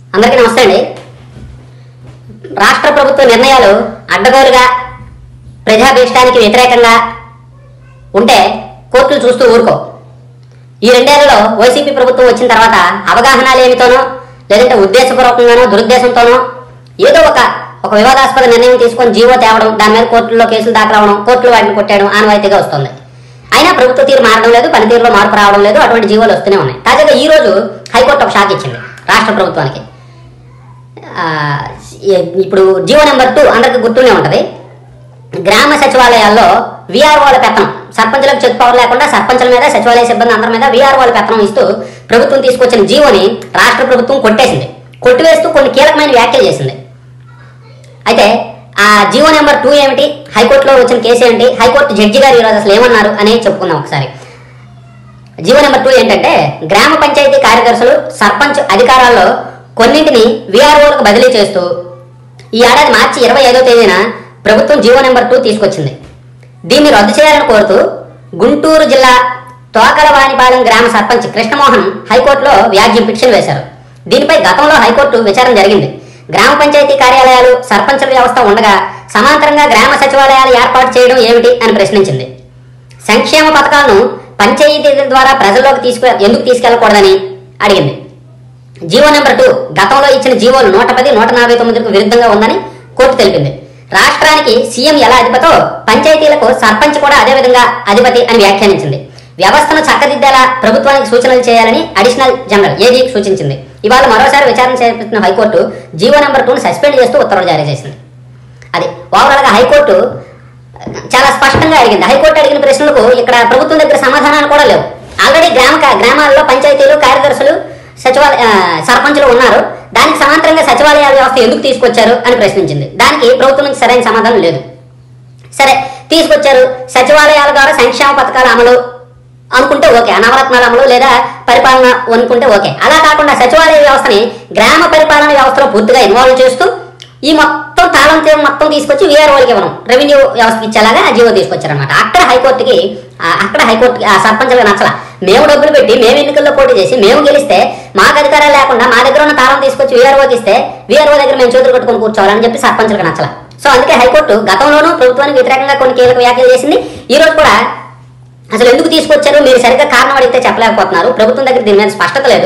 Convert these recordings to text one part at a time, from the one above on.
అందరికీ నమస్తే అండి రాష్ట్ర ప్రభుత్వ నిర్ణయాలు అడ్డగోలుగా ప్రజాభీష్టానికి వ్యతిరేకంగా ఉంటే కోర్టులు చూస్తూ ఊరుకో ఈ రెండేళ్లలో వైసీపీ ప్రభుత్వం వచ్చిన తర్వాత అవగాహన లేమితోనో లేదంటే ఉద్దేశపూర్వకంగానో దురుద్దేశంతోనో ఏదో ఒక ఒక వివాదాస్పద నిర్ణయం తీసుకొని జీవో తేవడం దాని మీద కోర్టుల్లో కేసులు దాఖలవడం కోర్టులు వాటిని కొట్టేయడం ఆనవాయితీగా వస్తుంది అయినా ప్రభుత్వ తీరు మారడం లేదు పనితీరులో మార్పు రావడం లేదు అటువంటి జీవోలు వస్తూనే ఉన్నాయి తాజాగా ఈ రోజు హైకోర్టు ఒక షాక్ ఇచ్చింది రాష్ట్ర ప్రభుత్వానికి ఆ, ఇప్పుడు జీవో నెంబర్ టూ అందరికి గుర్తునే ఉంటది గ్రామ సచివాలయాల్లో విఆర్ఓల పెత్తనం సర్పంచులకు చెక్ పవర్ లేకుండా సర్పంచుల మీద సచివాలయ సిబ్బంది అందరి మీద విఆర్ఓల పెత్తనం ఇస్తూ ప్రభుత్వం తీసుకొచ్చిన జీవోని రాష్ట్ర ప్రభుత్వం కొట్టేసింది కొట్టివేస్తూ కొన్ని కీలకమైన వ్యాఖ్యలు చేసింది అయితే ఆ జీవో నెంబర్ టూ ఏమిటి హైకోర్టులో వచ్చిన కేసు ఏంటి హైకోర్టు జడ్జి గారు ఈరోజు అసలు ఏమన్నారు అని చెప్పుకుందాం ఒకసారి జీవో నెంబర్ టూ ఏంటంటే గ్రామ పంచాయతీ కార్యదర్శులు సర్పంచ్ అధికారాల్లో కొన్నింటిని విఆర్ఓలకు బదిలీ చేస్తూ ఈ ఏడాది మార్చి ఇరవై ఐదో తేదీన ప్రభుత్వం జీవో నెంబర్ టూ తీసుకొచ్చింది దీన్ని రద్దు చేయాలని కోరుతూ గుంటూరు జిల్లా తోకలవాణిపాలెం గ్రామ సర్పంచ్ కృష్ణమోహన్ హైకోర్టులో వ్యాజ్యం పిటిషన్ వేశారు దీనిపై గతంలో హైకోర్టు విచారణ జరిగింది గ్రామ పంచాయతీ కార్యాలయాలు సర్పంచుల వ్యవస్థ ఉండగా సమాంతరంగా గ్రామ సచివాలయాలు ఏర్పాటు చేయడం ఏమిటి అని ప్రశ్నించింది సంక్షేమ పథకాలను పంచాయతీల ద్వారా ప్రజల్లోకి తీసుకు ఎందుకు తీసుకెళ్లకూడదని అడిగింది జీవో నెంబర్ టూ గతంలో ఇచ్చిన జీవోలు నూట పది నూట నలభై తొమ్మిదికి విరుద్ధంగా ఉందని కోర్టు తెలిపింది రాష్ట్రానికి సీఎం ఎలా అధిపతో పంచాయతీలకు సర్పంచ్ కూడా అదే విధంగా అధిపతి అని వ్యాఖ్యానించింది వ్యవస్థను చక్కదిద్దేలా ప్రభుత్వానికి సూచనలు చేయాలని అడిషనల్ జనరల్ ఏజీకి సూచించింది ఇవాళ మరోసారి విచారణ చేపట్టిన హైకోర్టు జీవో నెంబర్ టూను సస్పెండ్ చేస్తూ ఉత్తర్వులు జారీ చేసింది అది ఓవరాల్ గా హైకోర్టు చాలా స్పష్టంగా అడిగింది హైకోర్టు అడిగిన ప్రశ్నలకు ఇక్కడ ప్రభుత్వం దగ్గర సమాధానాలు కూడా లేవు ఆల్రెడీ గ్రామ గ్రామాల్లో పంచాయతీలు కార్యదర్శులు సచివాలయ ఆ, సర్పంచులు ఉన్నారు దానికి సమాంతరంగా సచివాలయాల వ్యవస్థ ఎందుకు తీసుకొచ్చారు అని ప్రశ్నించింది దానికి ప్రభుత్వం నుంచి సరైన సమాధానం లేదు సరే తీసుకొచ్చారు సచివాలయాల ద్వారా సంక్షేమ పథకాల అమలు అనుకుంటే ఓకే నవరత్నాల అమలు లేదా పరిపాలన అనుకుంటే ఓకే అలా కాకుండా సచివాలయ వ్యవస్థని గ్రామ పరిపాలన వ్యవస్థలో పూర్తిగా ఇన్వాల్వ్ చేస్తూ ఈ మొత్తం తాళం తీరం మొత్తం తీసుకొచ్చి వీఆర్ఓలకి ఇవ్వడం రెవెన్యూ వ్యవస్థకి ఇచ్చేలాగా ఆ జీవో తీసుకొచ్చారనమాట అక్కడ హైకోర్టుకి ఆ, అక్కడ హైకోర్టుకి ఆ సర్పంచులకు నచ్చల మేము డబ్బులు పెట్టి మేము ఎన్నికల్లో పోటీ చేసి మేము గెలిస్తే మాకు అధికారాలు లేకుండా మా దగ్గర ఉన్న తాళం తీసుకొచ్చి వీఆర్ఓకి ఇస్తే వీఆర్ఓ దగ్గర మేము చేతులు కట్టుకొని కూర్చోవాలని చెప్పి సర్పంచులకు నచ్చల సో అందుకే హైకోర్టు గతంలోనూ ప్రభుత్వానికి వ్యతిరేకంగా కొన్ని కీలక వ్యాఖ్యలు చేసింది ఈ రోజు కూడా అసలు ఎందుకు తీసుకొచ్చారు మీరు సరిగ్గా కారణం అడిగితే చెప్పలేకపోతున్నారు ప్రభుత్వం దగ్గర దీని మీద స్పష్టత లేదు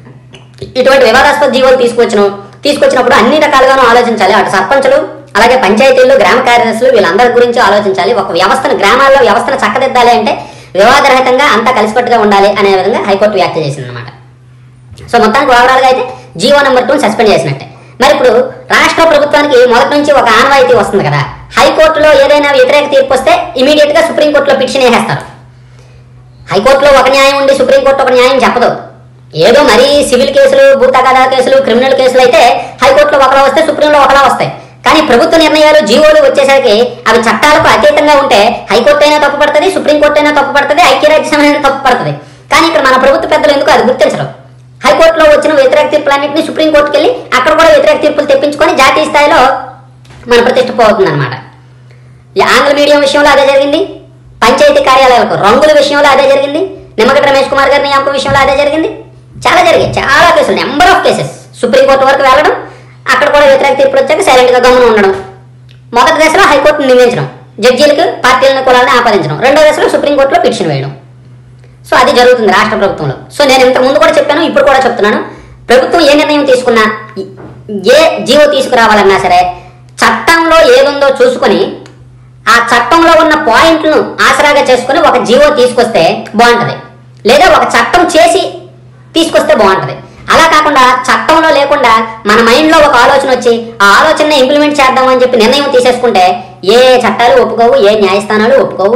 ఇటువంటి వివాదాస్పద జీవోలు తీసుకొచ్చిన తీసుకొచ్చినప్పుడు అన్ని రకాలుగానూ ఆలోచించాలి అటు సర్పంచులు అలాగే పంచాయతీలు గ్రామ కార్యదర్శులు వీళ్ళందరి గురించి ఆలోచించాలి ఒక వ్యవస్థను గ్రామాల్లో వ్యవస్థను చక్కదిద్దాలి అంటే వివాదరహితంగా అంతా కలిసికట్టుగా ఉండాలి అనే విధంగా హైకోర్టు వ్యాఖ్య చేసింది అనమాట సో మొత్తానికి ఓవరాల్ గా అయితే జీవో నెంబర్ టూ సస్పెండ్ చేసినట్టే మరి ఇప్పుడు రాష్ట్ర ప్రభుత్వానికి మొదటి నుంచి ఒక ఆనవాయితీ వస్తుంది కదా హైకోర్టులో ఏదైనా వ్యతిరేక తీర్పు వస్తే ఇమీడియట్ గా సుప్రీంకోర్టులో పిటిషన్ వేసేస్తారు హైకోర్టులో ఒక న్యాయం ఉండి సుప్రీంకోర్టు ఒక న్యాయం చెప్పదు ఏదో మరీ సివిల్ కేసులు భూ తగాదా కేసులు క్రిమినల్ కేసులు అయితే హైకోర్టులో ఒకలా వస్తే సుప్రీంలో ఒకలా వస్తాయి కానీ ప్రభుత్వ నిర్ణయాలు జీవోలు వచ్చేసరికి అవి చట్టాలకు అతీతంగా ఉంటే హైకోర్టు అయినా తప్పు పడుతుంది సుప్రీంకోర్టు అయినా తప్పు పడుతుంది ఐక్యరాజ్య సమితి అయినా తప్పు పడుతుంది కానీ ఇక్కడ మన ప్రభుత్వ పెద్దలు ఎందుకు అది గుర్తించరు హైకోర్టులో వచ్చిన వ్యతిరేక తీర్పులన్నింటినీ సుప్రీంకోర్టుకి వెళ్ళి అక్కడ కూడా వ్యతిరేక తీర్పులు తెప్పించుకొని జాతీయ స్థాయిలో మన ప్రతిష్ట పోతుంది అనమాట ఈ ఆంగ్ల మీడియం విషయంలో అదే జరిగింది పంచాయతీ కార్యాలయాలకు రంగుల విషయంలో అదే జరిగింది నిమ్మగడ్డ రమేష్ కుమార్ గారి నియామకం విషయంలో అదే జరిగింది చాలా జరిగాయి చాలా కేసులు నెంబర్ ఆఫ్ కేసెస్ సుప్రీంకోర్టు వరకు వెళ్ళడం అక్కడ కూడా వ్యతిరేక తీర్పులు వచ్చాక సైలెంట్ గా గమనం ఉండడం మొదటి దశలో హైకోర్టును నిందించడం జడ్జీలకు పార్టీలను కులాలను ఆపాదించడం రెండో దశలో సుప్రీంకోర్టులో పిటిషన్ వేయడం సో అది జరుగుతుంది రాష్ట్ర ప్రభుత్వంలో సో నేను ఇంతకు ముందు కూడా చెప్పాను ఇప్పుడు కూడా చెప్తున్నాను ప్రభుత్వం ఏ నిర్ణయం తీసుకున్నా ఏ జీవో తీసుకురావాలన్నా సరే చట్టంలో ఏదుందో చూసుకొని ఆ చట్టంలో ఉన్న పాయింట్లను ఆసరాగా చేసుకుని ఒక జీవో తీసుకొస్తే బాగుంటది లేదా ఒక చట్టం చేసి తీసుకొస్తే బాగుంటది అలా కాకుండా చట్టంలో లేకుండా మన మైండ్లో ఒక ఆలోచన వచ్చి ఆ ఆలోచనని ఇంప్లిమెంట్ చేద్దాం అని చెప్పి నిర్ణయం తీసేసుకుంటే ఏ చట్టాలు ఒప్పుకోవు ఏ న్యాయస్థానాలు ఒప్పుకోవు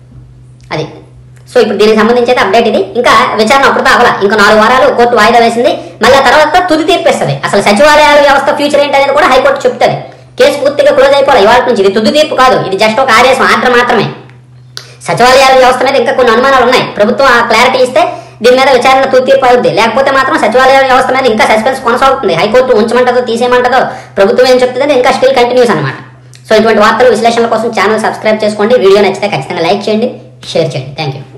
అది సో ఇప్పుడు దీనికి సంబంధించి అయితే అప్డేట్ ఇది ఇంకా విచారణ అప్పుడు అవల ఇంకా నాలుగు వారాలు కోర్టు వాయిదా వేసింది మళ్ళీ ఆ తర్వాత తుది తీర్పు ఇస్తుంది అసలు సచివాలయాల వ్యవస్థ ఫ్యూచర్ ఏంటి అనేది కూడా హైకోర్టు చెప్తుంది కేసు పూర్తిగా క్లోజ్ అయిపోవాలి ఇవాళ నుంచి ఇది తుది తీర్పు కాదు ఇది జస్ట్ ఒక ఆదేశం ఆర్డర్ మాత్రమే సచివాలయాల వ్యవస్థ మీద ఇంకా కొన్ని అనుమానాలు ఉన్నాయి ప్రభుత్వం ఆ క్లారిటీ ఇస్తే దీని మీద విచారణ తుది తీర్పు అవుద్ది లేకపోతే మాత్రం సచివాలయాల వ్యవస్థ మీద ఇంకా సస్పెన్స్ కొనసాగుతుంది హైకోర్టు ఉంచమంటదో తీసేయమంటదో ప్రభుత్వం ఏం చెప్తుందో ఇంకా స్టిల్ కంటిన్యూస్ అనమాట సో ఇటువంటి వార్తలు విశ్లేషణల కోసం ఛానల్ సబ్స్క్రైబ్ చేసుకోండి వీడియో నచ్చితే ఖచ్చితంగా లైక్ చేయండి షేర్ చేయండి థ్యాంక్ యూ